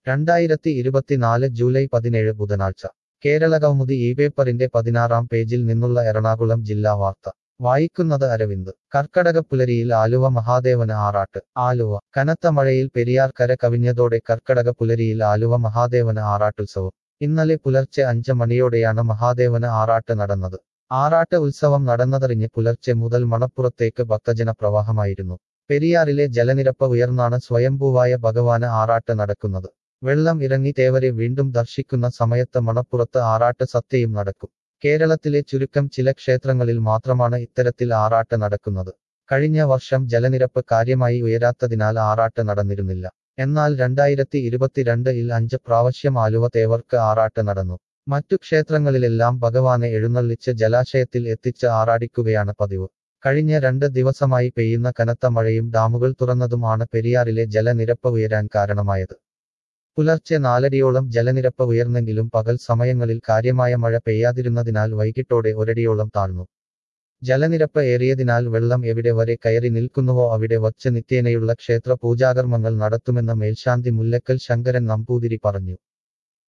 രണ്ടായിരത്തി ഇരുപത്തിനാല് ജൂലൈ പതിനേഴ് ബുധനാഴ്ച കേരളകൗമുദി ഈ പേപ്പറിന്റെ പതിനാറാം പേജിൽ നിന്നുള്ള എറണാകുളം ജില്ലാ വാർത്ത വായിക്കുന്നത് അരവിന്ദ് കർക്കടകപ്പുലരിയിൽ ആലുവ മഹാദേവന് ആറാട്ട് ആലുവ കനത്ത മഴയിൽ പെരിയാർ കര കവിഞ്ഞതോടെ കർക്കടകപ്പുലരിയിൽ ആലുവ മഹാദേവന് ആറാട്ടുത്സവം ഇന്നലെ പുലർച്ചെ അഞ്ച് മണിയോടെയാണ് മഹാദേവന് ആറാട്ട് നടന്നത് ആറാട്ട് ഉത്സവം നടന്നതറിഞ്ഞ് പുലർച്ചെ മുതൽ മണപ്പുറത്തേക്ക് ഭക്തജന പ്രവാഹമായിരുന്നു പെരിയാറിലെ ജലനിരപ്പ് ഉയർന്നാണ് സ്വയംഭൂവായ ഭഗവാന് ആറാട്ട് നടക്കുന്നത് വെള്ളം ഇറങ്ങി തേവരെ വീണ്ടും ദർശിക്കുന്ന സമയത്ത് മണപ്പുറത്ത് ആറാട്ട് സത്യയും നടക്കും കേരളത്തിലെ ചുരുക്കം ചില ക്ഷേത്രങ്ങളിൽ മാത്രമാണ് ഇത്തരത്തിൽ ആറാട്ട് നടക്കുന്നത് കഴിഞ്ഞ വർഷം ജലനിരപ്പ് കാര്യമായി ഉയരാത്തതിനാൽ ആറാട്ട് നടന്നിരുന്നില്ല എന്നാൽ രണ്ടായിരത്തി ഇരുപത്തിരണ്ട് ഇൽ അഞ്ച് പ്രാവശ്യം ആലുവ തേവർക്ക് ആറാട്ട് നടന്നു മറ്റു ക്ഷേത്രങ്ങളിലെല്ലാം ഭഗവാനെ എഴുന്നള്ളിച്ച് ജലാശയത്തിൽ എത്തിച്ച് ആറാടിക്കുകയാണ് പതിവ് കഴിഞ്ഞ രണ്ട് ദിവസമായി പെയ്യുന്ന കനത്ത മഴയും ഡാമുകൾ തുറന്നതുമാണ് പെരിയാറിലെ ജലനിരപ്പ് ഉയരാൻ കാരണമായത് പുലർച്ചെ നാലടിയോളം ജലനിരപ്പ് ഉയർന്നെങ്കിലും പകൽ സമയങ്ങളിൽ കാര്യമായ മഴ പെയ്യാതിരുന്നതിനാൽ വൈകിട്ടോടെ ഒരടിയോളം താഴ്ന്നു ജലനിരപ്പ് ഏറിയതിനാൽ വെള്ളം എവിടെ വരെ കയറി നിൽക്കുന്നുവോ അവിടെ വച്ച് നിത്യേനയുള്ള ക്ഷേത്ര പൂജാകർമ്മങ്ങൾ നടത്തുമെന്ന് മേൽശാന്തി മുല്ലക്കൽ ശങ്കരൻ നമ്പൂതിരി പറഞ്ഞു